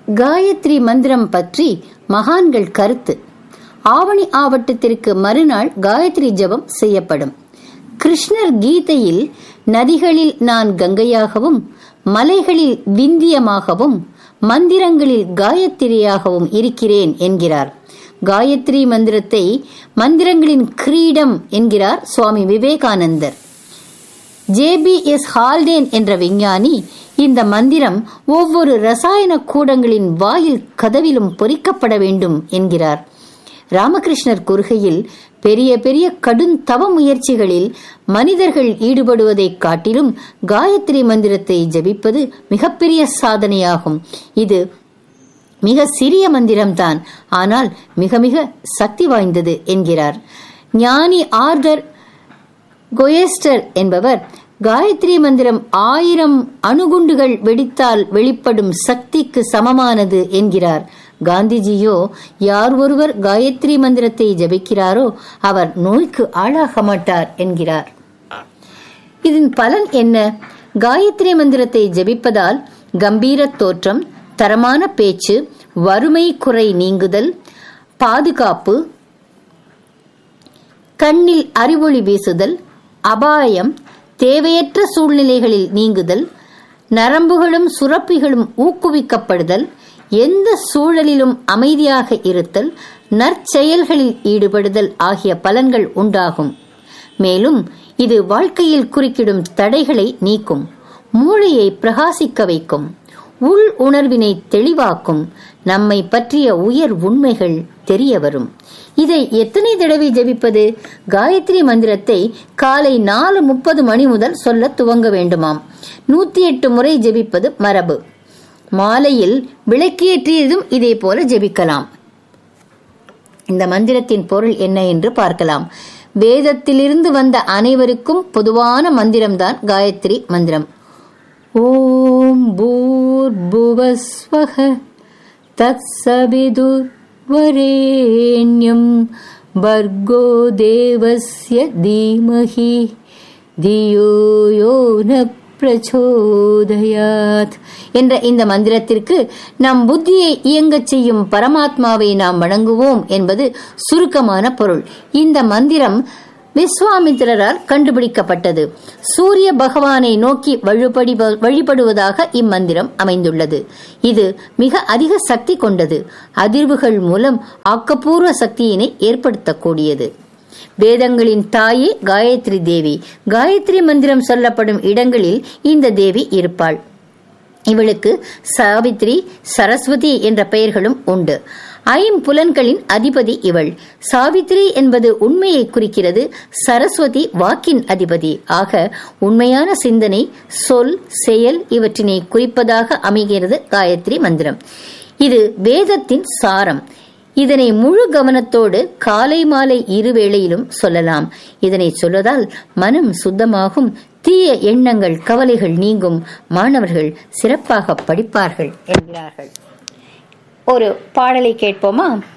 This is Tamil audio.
காயத்ரி மந்திரம் பற்றி மகான்கள் கருத்து ஆவணி ஆவட்டத்திற்கு மறுநாள் காயத்ரி ஜபம் செய்யப்படும் கிருஷ்ணர் கீதையில் நதிகளில் நான் கங்கையாகவும் மலைகளில் விந்தியமாகவும் மந்திரங்களில் காயத்ரியாகவும் இருக்கிறேன் என்கிறார் காயத்ரி மந்திரத்தை மந்திரங்களின் கிரீடம் என்கிறார் Swami Vivekanandar J B S Haldane என்ற விஞ்ஞானி இந்த மந்திரம் ஒவ்வொரு ரசாயன கூடங்களின் வாயில் கதவிலும் பொறிக்கப்பட வேண்டும் என்கிறார் ராமகிருஷ்ணர் கூறுகையில் பெரிய பெரிய கடும் தவ முயற்சிகளில் மனிதர்கள் ஈடுபடுவதைக் காட்டிலும் காயத்ரி மந்திரத்தை ஜபிப்பது மிகப்பெரிய சாதனையாகும் இது மிக சிறிய மந்திரம்தான் ஆனால் மிக மிக சக்தி வாய்ந்தது என்கிறார் ஞானி ஆர்டர் கொயஸ்டர் என்பவர் காயத்ரி மந்திரம் ஆயிரம் அணுகுண்டுகள் வெடித்தால் வெளிப்படும் சக்திக்கு சமமானது என்கிறார் காந்திஜியோ யார் ஒருவர் காயத்ரி மந்திரத்தை ஜபிக்கிறாரோ அவர் நோய்க்கு ஆளாக மாட்டார் என்கிறார் இதன் பலன் என்ன காயத்ரி மந்திரத்தை ஜபிப்பதால் கம்பீர தோற்றம் தரமான பேச்சு வறுமை குறை நீங்குதல் பாதுகாப்பு கண்ணில் அறிவொளி வீசுதல் அபாயம் தேவையற்ற சூழ்நிலைகளில் நீங்குதல் நரம்புகளும் சுரப்பிகளும் ஊக்குவிக்கப்படுதல் எந்த சூழலிலும் அமைதியாக இருத்தல் நற்செயல்களில் ஈடுபடுதல் ஆகிய பலன்கள் உண்டாகும் மேலும் இது வாழ்க்கையில் குறுக்கிடும் தடைகளை நீக்கும் மூளையை பிரகாசிக்க வைக்கும் உள் உணர்வினை தெளிவாக்கும் நம்மை பற்றிய உயர் உண்மைகள் தெரிய வரும் இதை எத்தனை தடவை ஜபிப்பது காயத்ரி மந்திரத்தை காலை நாலு முப்பது மணி முதல் சொல்ல துவங்க வேண்டுமாம் நூத்தி எட்டு முறை ஜெபிப்பது மரபு மாலையில் விளக்கேற்றியதும் இதே போல ஜெபிக்கலாம் இந்த மந்திரத்தின் பொருள் என்ன என்று பார்க்கலாம் வேதத்திலிருந்து வந்த அனைவருக்கும் பொதுவான மந்திரம்தான் காயத்ரி மந்திரம் ஓம் பூர்புவஸ்வக தத்சவிதுர் வரேண்யம் भर्गो देवस्य धीमहि धियो यो न பிரச்சோதயாத் என்ற இந்த மந்திரத்திற்கு நம் புத்தியை இயங்கச் செய்யும் பரமாத்மாவை நாம் வணங்குவோம் என்பது சுருக்கமான பொருள் இந்த மந்திரம் விஸ்வாமித்திரரால் கண்டுபிடிக்கப்பட்டது சூரிய பகவானை நோக்கி வழிபடி வழிபடுவதாக இம்மந்திரம் அமைந்துள்ளது இது மிக அதிக சக்தி கொண்டது அதிர்வுகள் மூலம் ஆக்கப்பூர்வ சக்தியினை ஏற்படுத்தக்கூடியது வேதங்களின் தாயே காயத்ரி தேவி காயத்ரி மந்திரம் சொல்லப்படும் இடங்களில் இந்த தேவி இருப்பாள் இவளுக்கு சாவித்ரி சரஸ்வதி என்ற பெயர்களும் உண்டு ஐம்புலன்களின் அதிபதி இவள் சாவித்ரி என்பது உண்மையை குறிக்கிறது சரஸ்வதி வாக்கின் அதிபதி ஆக உண்மையான சிந்தனை சொல் செயல் இவற்றினை குறிப்பதாக அமைகிறது காயத்ரி மந்திரம் இது வேதத்தின் சாரம் இதனை முழு கவனத்தோடு காலை மாலை இரு வேளையிலும் சொல்லலாம் இதனை சொல்வதால் மனம் சுத்தமாகும் தீய எண்ணங்கள் கவலைகள் நீங்கும் மாணவர்கள் சிறப்பாக படிப்பார்கள் என்கிறார்கள் ஒரு பாடலை கேட்போமா